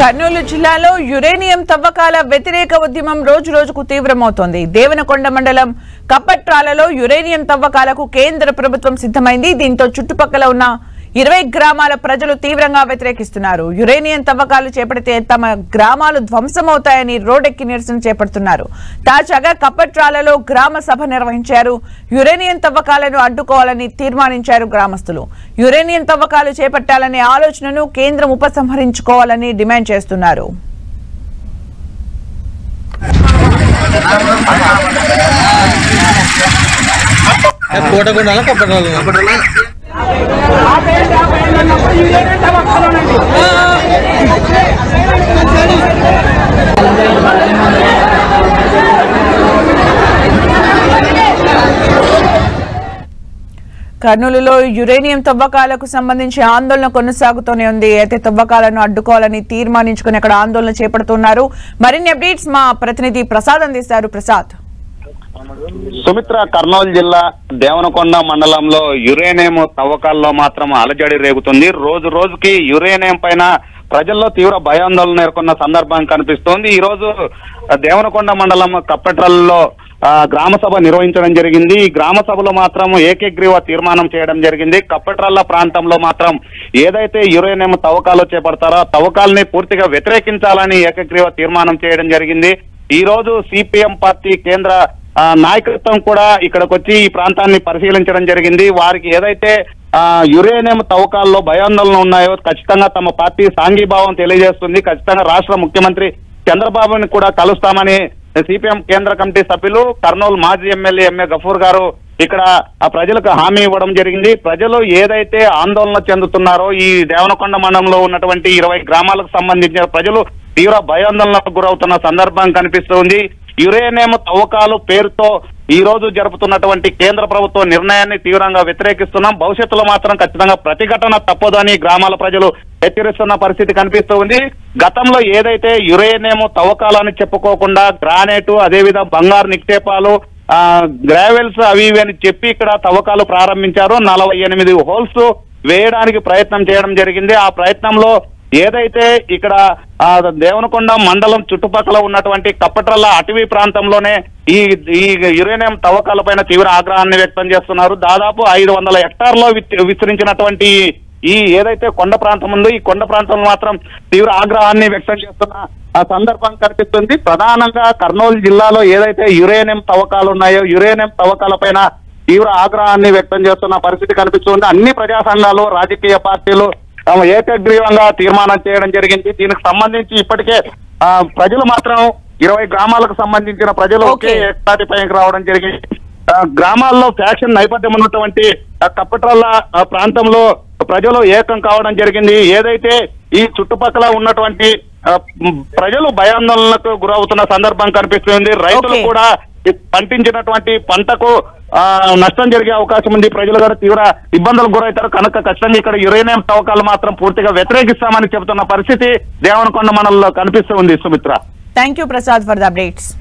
కర్నూలు జిల్లాలో యురేనియం తవ్వకాల వ్యతిరేక ఉద్యమం రోజు రోజుకు తీవ్రమవుతోంది దేవనకొండ మండలం కప్పట్రాలలో యురేనియం తవ్వకాలకు కేంద్ర ప్రభుత్వం సిద్ధమైంది దీంతో చుట్టుపక్కల ఉన్న ఇరవై గ్రామాల ప్రజలు తీవ్రంగా వ్యతిరేకిస్తున్నారు యురేనియం తవ్వకాలు చేపడితే తమ గ్రామాలు ధ్వంసమవుతాయని రోడ్డెక్కి నిరసన చేపడుతున్నారు తాజాగా కప్పట్రాలలో గ్రామ సభ నిర్వహించారు యురేనియం తవ్వకాలను అడ్డుకోవాలని తీర్మానించారు గ్రామస్తులు యురేనియం తవ్వకాలు చేపట్టాలనే ఆలోచనను కేంద్రం ఉపసంహరించుకోవాలని డిమాండ్ చేస్తున్నారు కోటగుండాల కప్పటాలు కర్నూలులో యురేనియం తవ్వకాలకు సంబంధించి ఆందోళన కొనసాగుతూనే ఉంది అయితే తవ్వకాలను అడ్డుకోవాలని తీర్మానించుకుని అక్కడ ఆందోళన చేపడుతున్నారు మరిన్ని అప్డేట్స్ మా ప్రతినిధి ప్రసాద్ అందిస్తారు ప్రసాద్ సుమిత్ర కర్నూలు జిల్లా దేవనకొండ మండలంలో యురేనియం తవ్వకాల్లో మాత్రం అలజడి రేగుతుంది రోజు రోజుకి యురేనియం పైన ప్రజల్లో తీవ్ర భయాందోళన నెలకొన్న సందర్భం కనిపిస్తోంది ఈ రోజు దేవనకొండ మండలం కప్పెట్రల్లో ఆ, గ్రామ సభ నిర్వహించడం జరిగింది ఈ గ్రామ సభలో మాత్రం ఏకగ్రీవ తీర్మానం చేయడం జరిగింది కప్పెట్రల్ల ప్రాంతంలో మాత్రం ఏదైతే యురేనియం తవ్వకాలు చేపడతారో ఆ తవ్వకాలని పూర్తిగా వ్యతిరేకించాలని ఏకగ్రీవ తీర్మానం చేయడం జరిగింది ఈ రోజు సిపిఎం పార్టీ కేంద్ర ఆ, నాయకత్వం కూడా ఇక్కడికి వచ్చి ఈ ప్రాంతాన్ని పరిశీలించడం జరిగింది వారికి ఏదైతే ఆ, యురేనియం తవ్వకాల్లో భయాందోళన ఉన్నాయో ఖచ్చితంగా తమ పార్టీ సాంఘీభావం తెలియజేస్తుంది ఖచ్చితంగా రాష్ట్ర ముఖ్యమంత్రి చంద్రబాబుని కూడా కలుస్తామని సిపిఎం కేంద్ర కమిటీ సభ్యులు కర్నూలు మాజీ ఎమ్మెల్యే ఎంఏ గఫూర్ గారు ఇక్కడ ఆ ప్రజలకు హామీ ఇవ్వడం జరిగింది ప్రజలు ఏదైతే ఆందోళన చెందుతున్నారో ఈ దేవనకొండ మండలంలో ఉన్నటువంటి ఇరవై గ్రామాలకు సంబంధించిన ప్రజలు తీవ్ర భయాందోళనకు గురవుతున్న సందర్భం కనిపిస్తుంది యురేనియం తవ్వకాలు పేరుతో ఈ రోజు జరుపుతున్నటువంటి కేంద్ర ప్రభుత్వ నిర్ణయాన్ని తీవ్రంగా వ్యతిరేకిస్తున్నాం భవిష్యత్తులో మాత్రం ఖచ్చితంగా ప్రతిఘటన తప్పదని గ్రామాల ప్రజలు హెచ్చరిస్తున్న పరిస్థితి కనిపిస్తూ ఉంది గతంలో ఏదైతే యురేనియం తవ్వకాలని చెప్పుకోకుండా గ్రానైట్ అదేవిధంగా బంగారు నిక్షేపాలు ఆ గ్రావెల్స్ అవి ఇవి అని చెప్పి ఇక్కడ తవ్వకాలు ప్రారంభించారు నలభై ఎనిమిది హోల్స్ వేయడానికి ప్రయత్నం చేయడం జరిగింది ఆ ప్రయత్నంలో ఏదైతే ఇక్కడ ఆ దేవనకొండ మండలం చుట్టుపక్కల ఉన్నటువంటి కప్పట్రల్ల అటవీ ప్రాంతంలోనే ఈ ఈ యురేనియం తవ్వకాలపైన తీవ్ర ఆగ్రహాన్ని వ్యక్తం చేస్తున్నారు దాదాపు ఐదు వందల హెక్టార్లో విత్- విస్తరించినటువంటి ఈ ఏదైతే కొండ ప్రాంతం ఉందో ఈ కొండ ప్రాంతంలో మాత్రం తీవ్ర ఆగ్రహాన్ని వ్యక్తం చేస్తున్న ఆ సందర్భం కనిపిస్తుంది ప్రధానంగా కర్నూలు జిల్లాలో ఏదైతే యురేనియం తవ్వకాలు ఉన్నాయో యురేనియం తవ్వకాలపైన తీవ్ర ఆగ్రహాన్ని వ్యక్తం చేస్తున్న పరిస్థితి కనిపిస్తుంది అన్ని ప్రజా సంఘాలు రాజకీయ పార్టీలు తమ ఏకగ్రీవంగా తీర్మానం చేయడం జరిగింది దీనికి సంబంధించి ఇప్పటికే ఆ, ప్రజలు మాత్రం ఇరవై గ్రామాలకు సంబంధించిన ప్రజలు ఒకే Okay. ఏకతాటిపైకి రావడం జరిగింది ఆ, గ్రామాల్లో ఫ్యాక్షన్ నేపథ్యం ఉన్నటువంటి ఆ, కప్పట్రల్ల ఆ, ప్రాంతంలో ప్రజలు ఏకం కావడం జరిగింది ఏదైతే ఈ చుట్టుపక్కల ఉన్నటువంటి ఆ, మ్, ప్రజలు భయాందోళనకు గురవుతున్న సందర్భం కనిపిస్తుంది రైతులు Okay. కూడా ఈ పండించినటువంటి పంటకు ఆ, నష్టం జరిగే అవకాశం ఉంది ప్రజలు కూడా తీవ్ర ఇబ్బందులకు గురవుతారు కనుక ఖచ్చితంగా ఇక్కడ యురేనియం తవ్వకాలు మాత్రం పూర్తిగా వ్యతిరేకిస్తామని చెబుతున్న పరిస్థితి దేవనకొండ మండలంలో కనిపిస్తూ ఉంది Sumitra thank you Prasad for the updates